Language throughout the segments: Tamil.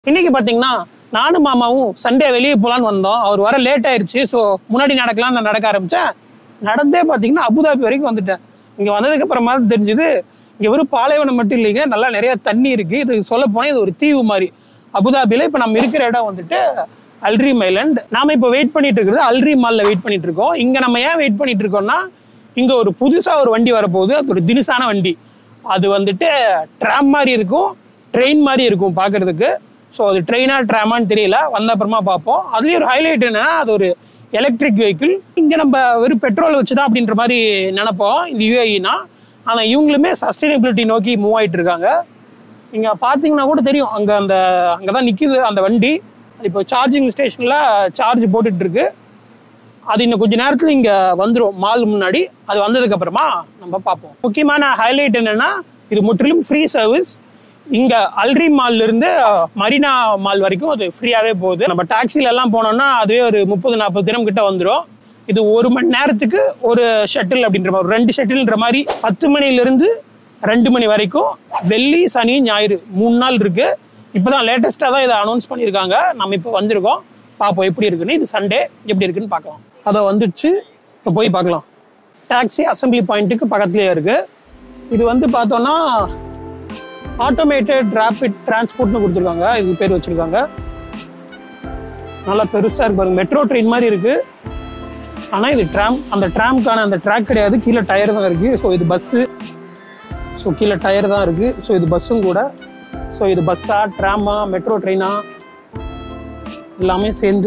இன்னைக்கு பாத்தீங்கன்னா நானும் மாமாவும் சண்டே வெளியே போலான்னு வந்தோம் அவர் வர லேட் ஆயிருச்சு ஸோ முன்னாடி நடக்கலாம் நான் நடக்க ஆரம்பிச்சேன் நடந்தே பாத்தீங்கன்னா அபுதாபி வரைக்கும் வந்துட்டேன் இங்க வந்ததுக்கு அப்புறமா தான் தெரிஞ்சது இங்க வெறும் பாலைவனம் மட்டும் இல்லைங்க நல்லா நிறைய தண்ணி இருக்கு இது சொல்ல போனா இது ஒரு தீவு மாதிரி அபுதாபில இப்ப நம்ம இருக்கிற இடம் வந்துட்டு அல்ரீம் ஐலண்ட் நாம இப்போ வெயிட் பண்ணிட்டு இருக்கிறது அல்ரீம் மால்ல வெயிட் பண்ணிட்டு இருக்கோம் இங்க நம்ம ஏன் வெயிட் பண்ணிட்டு இருக்கோம்னா இங்க ஒரு புதுசா ஒரு வண்டி வரப்போகுது அது ஒரு தினுசான வண்டி அது வந்துட்டு ட்ராம் மாதிரி இருக்கும் ட்ரெயின் மாதிரி இருக்கும் பார்க்கிறதுக்கு ஸோ அது ட்ரெயினா ட்ராமான்னு தெரியல வந்த அப்புறமா பார்ப்போம் அதுலேயும் ஒரு ஹைலைட் என்னன்னா அது ஒரு எலக்ட்ரிக் வெஹிக்கிள் இங்கே நம்ம வெறும் பெட்ரோல் வச்சுதான் அப்படின்ற மாதிரி நினைப்போம் இந்த யூஏஇனா ஆனால் இவங்களுமே சஸ்டைனபிலிட்டி நோக்கி மூவ் ஆயிட்டு இருக்காங்க இங்க பாத்தீங்கன்னா கூட தெரியும் அங்க அந்த அங்கதான் நிக்குது அந்த வண்டி இப்போ சார்ஜிங் ஸ்டேஷன்ல சார்ஜ் போட்டுட்டு இருக்கு அது இன்னும் கொஞ்ச நேரத்துல இங்க வந்துரும் மால் முன்னாடி அது வந்ததுக்கு அப்புறமா நம்ம பார்ப்போம் முக்கியமான ஹைலைட் என்னன்னா இது முற்றிலும் ஃப்ரீ சர்வீஸ் இங்க அல்ரி மால்ல இருந்து அஹ், மரீனா மால் வரைக்கும் அது ஃப்ரீயாவே போகுது நம்ம டாக்ஸில எல்லாம் போனோம்னா அதுவே ஒரு முப்பது நாற்பது தினம் கிட்ட வந்துரும் இது ஒரு மணி நேரத்துக்கு ஒரு ஷட்டில் அப்படின்ற மாதிரி ஒரு ரெண்டு ஷட்டில்ன்ற மாதிரி பத்து மணில இருந்து ரெண்டு மணி வரைக்கும் வெள்ளி சனி ஞாயிறு மூணு நாள் இருக்கு இப்போதான் லேட்டஸ்டா தான் இதை அனௌன்ஸ் பண்ணியிருக்காங்க நம்ம இப்போ வந்திருக்கோம் பார்ப்போம் எப்படி இருக்குன்னு இது சண்டே எப்படி இருக்குன்னு பார்க்கலாம் அதை வந்துடுச்சு இப்போ போய் பார்க்கலாம் டாக்ஸி அசம்பிளி பாயிண்ட்டுக்கு பக்கத்துலேயே இருக்கு இது வந்து பார்த்தோம்னா ஆட்டோமேட்டட் ரேபிட் டிரான்ஸ்போர்ட்னு கொடுத்துருக்காங்க இது பேர் வச்சிருக்காங்க நல்லா பெருசா இருக்கு பாருங்க மெட்ரோ ட்ரெயின் மாதிரி இருக்கு ஆனா இது ட்ராம் அந்த ட்ராம்க்கான அந்த ட்ராக் கிடையாது கீழே டயர் தான் இருக்கு ஸோ இது பஸ்ஸு ஸோ கீழே டயர் தான் இருக்கு ஸோ இது பஸ்ஸும் கூட ஸோ இது பஸ்ஸா ட்ராமா மெட்ரோ ட்ரெயினா எல்லாமே சேர்ந்து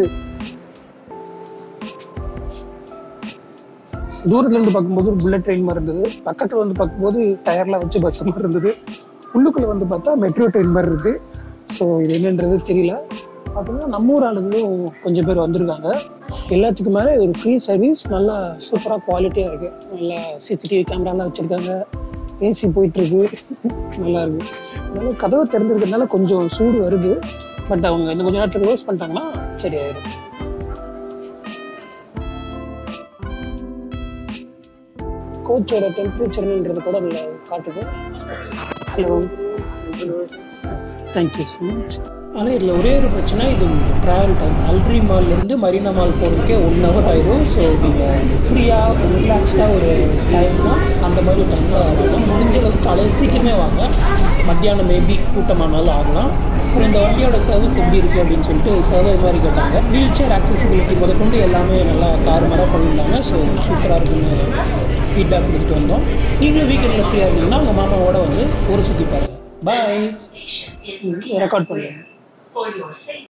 தூரத்துல இருந்து பார்க்கும்போது ஒரு புல்லட் ட்ரெயின் மாதிரி இருந்தது பக்கத்துல வந்து பார்க்கும்போது டயர்ல வச்சு பஸ் மாதிரி இருந்தது உள்ளுக்குள்ள வந்து பார்த்தா மெட்ரோ ட்ரெயின் மாதிரி இருக்கு ஸோ இது என்னன்றது தெரியல பார்த்தோம்னா நம்ம ஊர் ஆளுங்களும் கொஞ்சம் பேர் வந்திருக்காங்க எல்லாத்துக்கும் மேலே இது ஒரு ஃப்ரீ சர்வீஸ் நல்லா சூப்பராக குவாலிட்டியாக இருக்கு நல்லா சிசிடிவி கேமராலாம் வச்சுருக்காங்க ஏசி போயிட்டுருக்கு நல்லா இருக்கு அதனால கதவு திறந்திருக்கிறதுனால கொஞ்சம் சூடு வருது பட் அவங்க இன்னும் கொஞ்ச நேரத்தில் க்ளோஸ் பண்ணிட்டாங்கன்னா சரியாயிடும் கோச்சோட டெம்பரேச்சர்ன்றது கூட அதில் காட்டுது ஹலோ தேங்க்யூ ஸோ மச் ஆனால் இதில் ஒரே ஒரு பிரச்சனை இது ட்ராவல் டைம் அல்ட்ரி மால்லேருந்து மரீனா மால் போகிறதுக்கே ஒன் ஹவர் ஆயிடும் ஸோ நீங்கள் ஃப்ரீயாக ரிலாக்ஸ்டாக ஒரு டைம்னா அந்த மாதிரி டைமில் ஆகலாம் முடிஞ்ச அளவுக்கு காலையில் சீக்கிரமே வாங்க மத்தியானம் மேபி கூட்டமானாலும் ஆகலாம் அப்புறம் இந்த வண்டியோட சர்வீஸ் எப்படி இருக்குது அப்படின்னு சொல்லிட்டு சர்வே மாதிரி கேட்டாங்க வீல் சேர் ஆக்சசிபிலிட்டி முதற்கொண்டு எல்லாமே நல்லா கார் மாதிரி பண்ணியிருந்தாங்க ஸோ சூப்பராக இருக்குன்னு ஃபீட்பேக் கொடுத்துட்டு வந்தோம் நீங்களும் வீக்கெண்டில் ஃப்ரீயாக இருந்தீங்கன்னா உங்கள் மாமாவோட வந்து ஒரு சுற்றி பாருங்கள் பாய் ரெக்கார்ட் பண்ணுங்க For your safety.